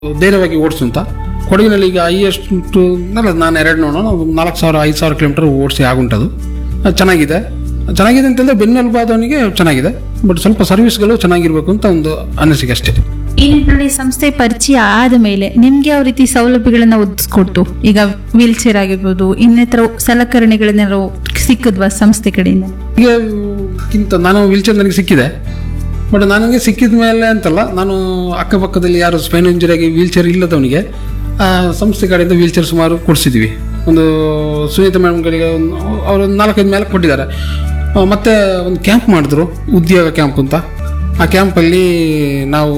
ಧೈರ್ಯವಾಗಿ ಓಡಿಸು ಅಂತ ಕೊಡಗಿನಲ್ಲಿ ಈಗ ಹೈಯೆಸ್ಟ್ ಅಲ್ಲ ನಾನು ಎರಡು ನೋಡೋಣ ನಾಲ್ಕು ಸಾವಿರ ಐದು ಸಾವಿರ ಕಿಲೋಮೀಟರ್ ಓಡಿಸಿ ಆಗುಂಟದು ಅದು ಚೆನ್ನಾಗಿದೆ ಚೆನ್ನಾಗಿದೆ ಅಂತಂದ್ರೆ ಬೆನ್ನೆಲುಬಾದವನಿಗೆ ಚೆನ್ನಾಗಿದೆ ಬಟ್ ಸ್ವಲ್ಪ ಸರ್ವಿಸ್ಗಳು ಚೆನ್ನಾಗಿರ್ಬೇಕು ಅಂತ ಒಂದು ಅನಿಸಿಕೆ ಅಷ್ಟೇ ಈ ನಿಟ್ಟಿನಲ್ಲಿ ಸಂಸ್ಥೆ ಪರಿಚಯ ಆದ ಮೇಲೆ ನಿಮ್ಗೆ ಯಾವ ರೀತಿ ಸೌಲಭ್ಯಗಳನ್ನ ಒದಗಿಸ್ಕೊಡ್ತು ಈಗ ವೀಲ್ ಚೇರ್ ಆಗಿರ್ಬೋದು ಇನ್ನಿತರ ಸಲಕರಣೆಗಳನ್ನೆಲ್ಲ ಸಿಕ್ಕದ್ವಾ ಸಂಸ್ಥೆ ಕಡೆಯಿಂದ ಈಗ ಕಿಂತ ನಾನು ವೀಲ್ಚೇರ್ ನನಗೆ ಸಿಕ್ಕಿದೆ ಬಟ್ ನನಗೆ ಸಿಕ್ಕಿದ ಮೇಲೆ ಅಂತಲ್ಲ ನಾನು ಅಕ್ಕಪಕ್ಕದಲ್ಲಿ ಯಾರು ಸ್ಪೈನ್ ಇಂಜುರಿಯಾಗಿ ವೀಲ್ಚೇರ್ ಇಲ್ಲದವನಿಗೆ ಆ, ಸಂಸ್ಥೆ ಕಡೆಯಿಂದ ವೀಲ್ಚೇರ್ ಸುಮಾರು ಕೊಡಿಸಿದ್ವಿ ಒಂದು ಸುನೀತಾ ಮೇಡಮ್ಗಳಿಗೆ ಒಂದು ಅವರು ನಾಲ್ಕೈದು ಮೇಲೆ ಕೊಟ್ಟಿದ್ದಾರೆ ಆ, ಮತ್ತೆ ಒಂದು ಕ್ಯಾಂಪ್ ಮಾಡಿದ್ರು ಉದ್ಯೋಗ ಕ್ಯಾಂಪ್ ಅಂತ ಆ ಕ್ಯಾಂಪಲ್ಲಿ ನಾವು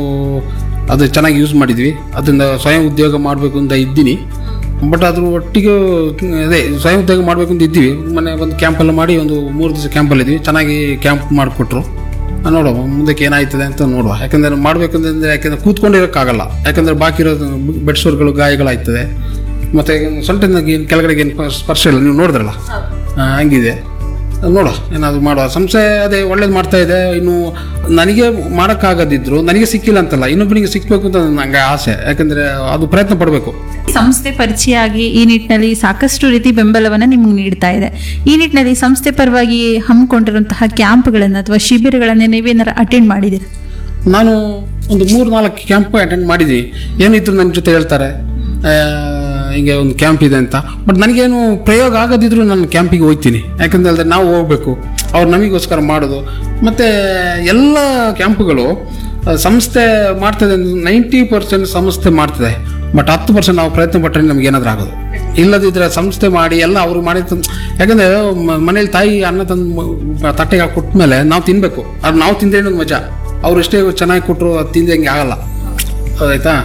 ಅದು ಚೆನ್ನಾಗಿ ಯೂಸ್ ಮಾಡಿದ್ವಿ ಅದರಿಂದ ಸ್ವಯಂ ಉದ್ಯೋಗ ಮಾಡಬೇಕು ಅಂತ ಇದ್ದೀನಿ ಬಟ್ ಅದ್ರ ಒಟ್ಟಿಗೆ ಅದೇ ಸ್ವಯಂ ಉದ್ಯೋಗ ಮಾಡಬೇಕು ಅಂತ ಇದ್ದೀವಿ ಮೊನ್ನೆ ಒಂದು ಕ್ಯಾಂಪೆಲ್ಲ ಮಾಡಿ ಒಂದು ಮೂರು ದಿವಸ ಕ್ಯಾಂಪಲ್ಲಿ ಇದ್ವಿ ಚೆನ್ನಾಗಿ ಕ್ಯಾಂಪ್ ಮಾಡಿಕೊಟ್ರು ನೋಡುವ ಮುಂದಕ್ಕೆ ಏನಾಯ್ತದೆ ಅಂತ ನೋಡುವ ಯಾಕಂದ್ರೆ ಮಾಡ್ಬೇಕಂದ್ರೆ ಯಾಕಂದ್ರೆ ಕೂತ್ಕೊಂಡಿರೋಕ್ಕಾಗಲ್ಲ ಯಾಕಂದ್ರೆ ಬಾಕಿ ಇರೋದು ಬೆಡ್ಸೋರ್ಗಳು ಗಾಯಗಳಾಯ್ತದೆ ಮತ್ತೆ ಸೊಂಟದ ಕೆಳಗಡೆಗೆ ಏನು ಸ್ಪರ್ಶ ಇಲ್ಲ ನೀವು ನೋಡಿದ್ರಲ್ಲ ಆ, ಹಂಗಿದೆ ನೋಡುವ ಏನಾದ್ರು ಮಾಡುವ ಸಂಸ್ಥೆ ಅದೇ ಒಳ್ಳೇದು ಮಾಡ್ತಾ ಇದೆ ಇನ್ನು ನನಗೆ ಮಾಡೋಕ್ಕಾಗದಿದ್ರು ನನಗೆ ಸಿಕ್ಕಿಲ್ಲ ಅಂತಲ್ಲ ಇನ್ನೊಬ್ಬನಿಗೆ ಸಿಕ್ಬೇಕು ಅಂತ ನನಗೆ ಆಸೆ ಯಾಕಂದ್ರೆ ಅದು ಪ್ರಯತ್ನ ಪಡಬೇಕು ಸಂಸ್ಥೆ ಪರಿಚಯ ಆಗಿ ಈ ನಿಟ್ಟಿನಲ್ಲಿ ಸಾಕಷ್ಟು ರೀತಿ ಬೆಂಬಲವನ್ನ ನಿಮ್ಗೆ ನೀಡ್ತಾ ಇದೆ ಈ ನಿಟ್ಟಿನಲ್ಲಿ ಸಂಸ್ಥೆ ಪರವಾಗಿ ಹಮ್ಮಿಕೊಂಡಿರುವಂತಹ ಕ್ಯಾಂಪ್ಗಳನ್ನ ಅಥವಾ ಶಿಬಿರಗಳನ್ನ ನೀವೇನಾರು ಅಟೆಂಡ್ ಮಾಡಿದ್ದೀರಾ ನಾನು ಒಂದು ಮೂರು ನಾಲ್ಕು ಕ್ಯಾಂಪ್ ಅಟೆಂಡ್ ಮಾಡಿದ್ದೀನಿ ಏನಿದ್ರು ನನ್ನ ಜೊತೆ ಹೇಳ್ತಾರೆ ಆ, ಹಿಂಗೆ ಒಂದು ಕ್ಯಾಂಪ್ ಇದೆ ಅಂತ ಬಟ್ ನನಗೇನು ಪ್ರಯೋಗ ಆಗದಿದ್ರು ನಾನು ಕ್ಯಾಂಪಿಗೆ ಹೋಗ್ತೀನಿ ಯಾಕಂದ್ರೆ ಹೇಳಿದ್ರೆ ನಾವು ಹೋಗ್ಬೇಕು ಅವ್ರು ನಮಗೋಸ್ಕರ ಮಾಡೋದು ಮತ್ತು ಎಲ್ಲ ಕ್ಯಾಂಪುಗಳು ಆ, ಸಂಸ್ಥೆ ಮಾಡ್ತದೆ ನೈಂಟಿ ಪರ್ಸೆಂಟ್ ಸಂಸ್ಥೆ ಮಾಡ್ತದೆ ಬಟ್ ಹತ್ತು ಪರ್ಸೆಂಟ್ ನಾವು ಪ್ರಯತ್ನ ಪಟ್ಟರೆ ನಮ್ಗೆ ಏನಾದರೂ ಆಗೋದು ಇಲ್ಲದಿದ್ರೆ ಸಂಸ್ಥೆ ಮಾಡಿ ಎಲ್ಲ ಅವರು ಮಾಡಿ ತಂದು ಯಾಕಂದ್ರೆ ಮ- ಮನೇಲಿ ತಾಯಿ ಅನ್ನ ತಂದು ಮ- ತಟ್ಟೆಗೆ ಹಾಕಿ ಕೊಟ್ಮೇಲೆ ನಾವು ತಿನ್ಬೇಕು ಅದು ನಾವು ತಿಂದ್ರೆ ಒಂದು ಮಜಾ ಅವ್ರು ಎಷ್ಟೇ ಚೆನ್ನಾಗಿ ಕೊಟ್ಟರು ಅದು ತಿಂದಂಗೆ ಆಗಲ್ಲ ಹೌದಾಯ್ತಾ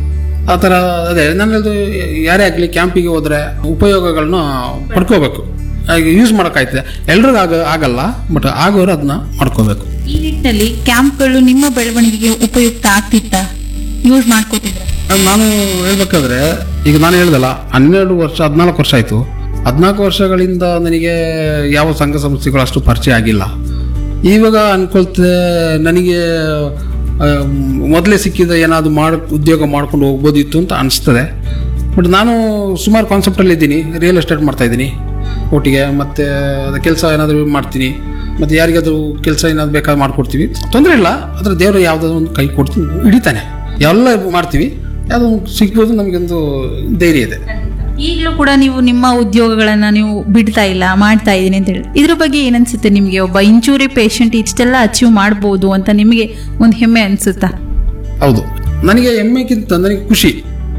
ಆ ಥರ ಅದೇ ನನ್ನದು ಯಾರೇ ಆಗಲಿ ಕ್ಯಾಂಪಿಗೆ ಹೋದರೆ ಉಪಯೋಗಗಳನ್ನ ಪಡ್ಕೋಬೇಕು ಯೂಸ್ ಮಾಡೋಕ್ಕಾಯ್ತದೆ ಎಲ್ರಿಗೂ ಆಗ ಆಗಲ್ಲ ಬಟ್ ಆಗೋರು ಅದನ್ನ ಮಾಡ್ಕೋಬೇಕು ಈ ನಿಟ್ಟಿನಲ್ಲಿ ಕ್ಯಾಂಪ್ಗಳು ನಿಮ್ಮ ಬೆಳವಣಿಗೆಗೆ ಉಪಯುಕ್ತ ಆಗ್ತಿತ್ತಾ ಯೂಸ್ ಮಾಡ್ಕೋತಿದ್ರ ಅಹ್, ನಾನು ಹೇಳ್ಬೇಕಾದ್ರೆ ಈಗ ನಾನು ಹೇಳ್ದಲ್ಲ ಹನ್ನೆರಡು ವರ್ಷ ಹದಿನಾಲ್ಕು ವರ್ಷ ಆಯಿತು ಹದಿನಾಲ್ಕು ವರ್ಷಗಳಿಂದ ನನಗೆ ಯಾವ ಸಂಘ ಸಂಸ್ಥೆಗಳು ಅಷ್ಟು ಪರಿಚಯ ಆಗಿಲ್ಲ ಇವಾಗ ಅನ್ಕೊಳ್ತದೆ ನನಗೆ ಅಹ್, ಮೊದಲೇ ಸಿಕ್ಕಿದ ಏನಾದ್ರು ಮಾಡ ಉದ್ಯೋಗ ಮಾಡ್ಕೊಂಡು ಹೋಗ್ಬೋದಿತ್ತು ಅಂತ ಅನಿಸ್ತದೆ ಬಟ್ ನಾನು ಸುಮಾರು ಕಾನ್ಸೆಪ್ಟಲ್ಲಿ ಇದ್ದೀನಿ ರಿಯಲ್ ಎಸ್ಟೇಟ್ ಮಾಡ್ತಾ ಇದ್ದೀನಿ ಒಟ್ಟಿಗೆ ಮತ್ತು ಕೆಲಸ ಏನಾದರೂ ಮಾಡ್ತೀನಿ ಮತ್ತು ಯಾರಿಗಾದ್ರೂ ಕೆಲಸ ಏನಾದ್ರು ಬೇಕಾದ್ರೆ ಮಾಡ್ಕೊಡ್ತೀವಿ ತೊಂದರೆ ಇಲ್ಲ ಅದರ ದೇವರು ಯಾವುದಾದ್ರು ಒಂದು ಕೈ ಕೊಡ್ತೀನಿ ಹಿಡಿತಾನೆ ಎಲ್ಲ ಮಾಡ್ತೀವಿ ಯಾವುದೋ ಒಂದು ಸಿಗ್ಬೋದು ನಮಗೊಂದು ಧೈರ್ಯ ಇದೆ ಈಗಲೂ ಕೂಡ ನೀವು ನಿಮ್ಮ ಉದ್ಯೋಗಗಳನ್ನ ನೀವು ಬಿಡ್ತಾ ಇಲ್ಲ ಮಾಡ್ತಾ ಇದ್ದೀನಿ ಅಂತ ಹೇಳಿ ಇದ್ರ ಬಗ್ಗೆ ಏನನ್ಸುತ್ತೆ ನಿಮಗೆ ಒಬ್ಬ ಇಂಜೂರಿ ಪೇಷಂಟ್ ಇಷ್ಟೆಲ್ಲ ಅಚೀವ್ ಮಾಡ್ಬೋದು ಅಂತ ನಿಮಗೆ ಒಂದು ಹೆಮ್ಮೆ ಅನ್ಸುತ್ತಾ ಹೌದು ನನಗೆ ಹೆಮ್ಮೆಗಿಂತ ನನಗೆ ಖುಷಿ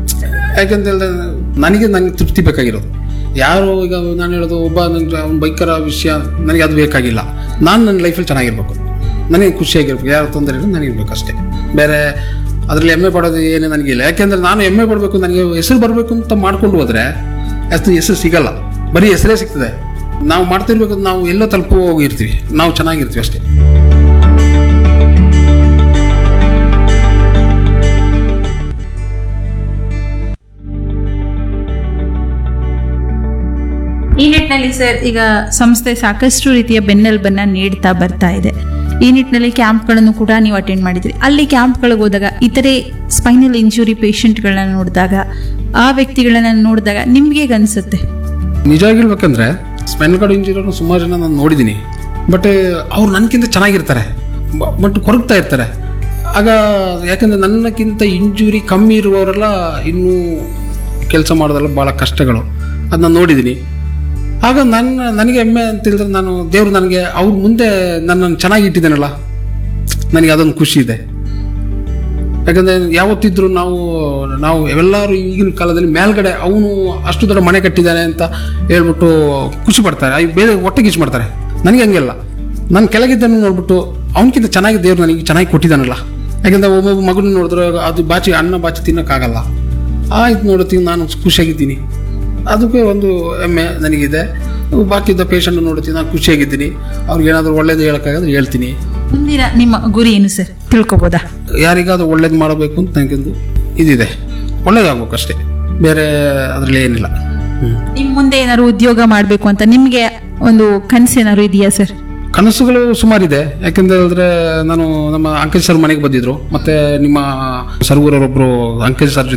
ಯಾಕಂತ ಹೇಳಿದ್ರೆ ನನಗೆ ನನಗೆ ತೃಪ್ತಿ ಬೇಕಾಗಿರೋದು ಯಾರು ಈಗ ನಾನು ಹೇಳೋದು ಒಬ್ಬ ನನ್ನ ಅವ್ನ ಬೈಕರ ವಿಷಯ ನನಗೆ ಅದು ಬೇಕಾಗಿಲ್ಲ ನಾನು ನನ್ನ ಲೈಫಲ್ಲಿ ಚೆನ್ನಾಗಿರ್ಬೇಕು ನನಗೆ ಖುಷಿಯಾಗಿರ್ಬೇಕು ಯಾರು ತೊಂದರೆ ಇಲ್ಲ ನನಗಿರ್ಬೇಕು ಅಷ್ಟೇ ಬೇರೆ ಅದರಲ್ಲಿ ಹೆಮ್ಮೆ ಪಡೋದು ಏನು ನನಗಿಲ್ಲ ಯಾಕೆಂದ್ರೆ ನಾನು ಹೆಮ್ಮೆ ಪಡಬೇಕು ನನಗೆ ಹೆಸರು ಬರಬೇಕು ಅಂತ ಮಾಡ್ಕೊಂಡು ಹೋದ್ರೆ ಅಷ್ಟು ಹೆಸರು ಸಿಗಲ್ಲ ಬರೀ ಹೆಸರೇ ಸಿಗ್ತದೆ ನಾವು ಮಾಡ್ತಿರ್ಬೇಕು ನಾವು ಎಲ್ಲೋ ತಲುಪು ಹೋಗಿರ್ತೀವಿ ನಾವು ಚೆನ್ನಾಗಿರ್ತೀವಿ ಅಷ್ಟೇ ಈ ನಿಟ್ಟಿನಲ್ಲಿ ಸರ್ ಈಗ ಸಂಸ್ಥೆ ಸಾಕಷ್ಟು ರೀತಿಯ ಬೆನ್ನೆಲುಬನ್ನ ನೀಡ್ತಾ ಬರ್ತಾ ಇದೆ ಈ ನಿಟ್ಟಿನಲ್ಲಿ ಕ್ಯಾಂಪ್ಗಳನ್ನು ಕೂಡ ನೀವು ಅಟೆಂಡ್ ಮಾಡಿದ್ರಿ ಅಲ್ಲಿ ಕ್ಯಾಂಪ್ಗಳಿಗೆ ಹೋದಾಗ ಇತರೆ ಸ್ಪೈನಲ್ ಇಂಜುರಿ ಪೇಷಂಟ್ಗಳನ್ನ ನೋಡಿದಾಗ ಆ ವ್ಯಕ್ತಿಗಳನ್ನ ನೋಡಿದಾಗ ನಿಮ್ಗೆ ಹೇಗೆ ಅನ್ಸುತ್ತೆ ನಿಜ ಹೇಳ್ಬೇಕಂದ್ರೆ ಸ್ಪೈನಲ್ ಕಾರ್ಡ್ ಇಂಜುರಿಯನ್ನು ಸುಮಾರು ಜನ ನಾನು ನೋಡಿದ್ದೀನಿ ಬಟ್ ಅವ್ರು ನನಗಿಂತ ಚೆನ್ನಾಗಿರ್ತಾರೆ ಬಟ್ ಕೊರಗ್ತಾ ಇರ್ತಾರೆ ಆಗ ಯಾಕಂದರೆ ನನ್ನಕ್ಕಿಂತ ಇಂಜುರಿ ಕಮ್ಮಿ ಇರುವವರೆಲ್ಲ ಇನ್ನೂ ಕೆಲಸ ಮಾಡೋದೆಲ್ಲ ಭಾಳ ಕಷ್ಟಗಳು ಅದನ್ನ ನೋಡಿದ್ದೀನಿ ಆಗ ನನ್ನ ನನಗೆ ಹೆಮ್ಮೆ ಅಂತ ಹೇಳಿದ್ರೆ ನಾನು ದೇವರು ನನಗೆ ಅವ್ರ ಮುಂದೆ ನನ್ನನ್ನು ಚೆನ್ನಾಗಿ ಇಟ್ಟಿದ್ದಾನಲ್ಲ ನನಗೆ ಅದೊಂದು ಖುಷಿ ಇದೆ ಯಾಕಂದ್ರೆ ಯಾವತ್ತಿದ್ರು ನಾವು ನಾವು ಎಲ್ಲರೂ ಈಗಿನ ಕಾಲದಲ್ಲಿ ಮೇಲ್ಗಡೆ ಅವನು ಅಷ್ಟು ದೊಡ್ಡ ಮನೆ ಕಟ್ಟಿದ್ದಾನೆ ಅಂತ ಹೇಳ್ಬಿಟ್ಟು ಖುಷಿ ಪಡ್ತಾರೆ ಅಯ್ಯೋ ಬೇರೆ ಹೊಟ್ಟೆ ಕಿಚ್ಚು ಮಾಡ್ತಾರೆ ನನಗೆ ಹಂಗೆಲ್ಲ ನಾನು ಕೆಳಗಿದ್ದನ್ನು ನೋಡ್ಬಿಟ್ಟು ಅವನಕ್ಕಿಂತ ಚೆನ್ನಾಗಿ ದೇವ್ರು ನನಗೆ ಚೆನ್ನಾಗಿ ಕೊಟ್ಟಿದ್ದಾನಲ್ಲ ಯಾಕಂದ್ರೆ ಒಬ್ಬೊಬ್ಬ ಮಗನ ನೋಡಿದ್ರೆ ಅದು ಬಾಚಿ ಅನ್ನ ಬಾಚಿ ತಿನ್ನೋಕ್ಕಾಗಲ್ಲ ಆಯ್ತು ನೋಡುತ್ತೀನಿ ನಾನು ಖುಷಿಯಾಗಿದ್ದೀನಿ ಅದಕ್ಕೆ ಒಂದು ಹೆಮ್ಮೆ ನನಗಿದೆ ಬಾಕಿ ಇದ್ದ ಪೇಷಂಟ್ ನೋಡುತ್ತೀನಿ ನಾನು ಖುಷಿಯಾಗಿದ್ದೀನಿ ಅವ್ರಿಗೆ ಏನಾದರೂ ಒಳ್ಳೇದು ಹೇಳೋಕ್ಕಾಗದ್ರೆ ಹೇಳ್ತೀನಿ ಮುಂದಿನ ನಿಮ್ಮ ಗುರಿ ಏನು ಸರ್ ತಿಳ್ಕೊಬೋದಾ ಯಾರಿಗಾದ್ರೂ ಒಳ್ಳೇದು ಮಾಡಬೇಕು ಅಂತ ನನಗೊಂದು ಇದಿದೆ ಒಳ್ಳೇದಾಗ್ಬೇಕು ಅಷ್ಟೇ ಬೇರೆ ಅದರಲ್ಲಿ ಏನಿಲ್ಲ ಹ್ಮ್. ನಿಮ್ ಮುಂದೆ ಏನಾದ್ರು ಉದ್ಯೋಗ ಮಾಡಬೇಕು ಅಂತ ನಿಮ್ಗೆ ಒಂದು ಕನಸು ಏನಾದ್ರು ಇದೆಯಾ ಸರ್ ಕನಸುಗಳು ಸುಮಾರಿದೆ ಯಾಕೆಂತ ಹೇಳಿದ್ರೆ ನಾನು ನಮ್ಮ ಅಂಕೇಶ್ ಸರ್ ಮನೆಗೆ ಬಂದಿದ್ರು ಮತ್ತೆ ನಿಮ್ಮ ಸರ್ವರೊಬ್ಬರು ಅಂಕೇಶ್ ಸರ್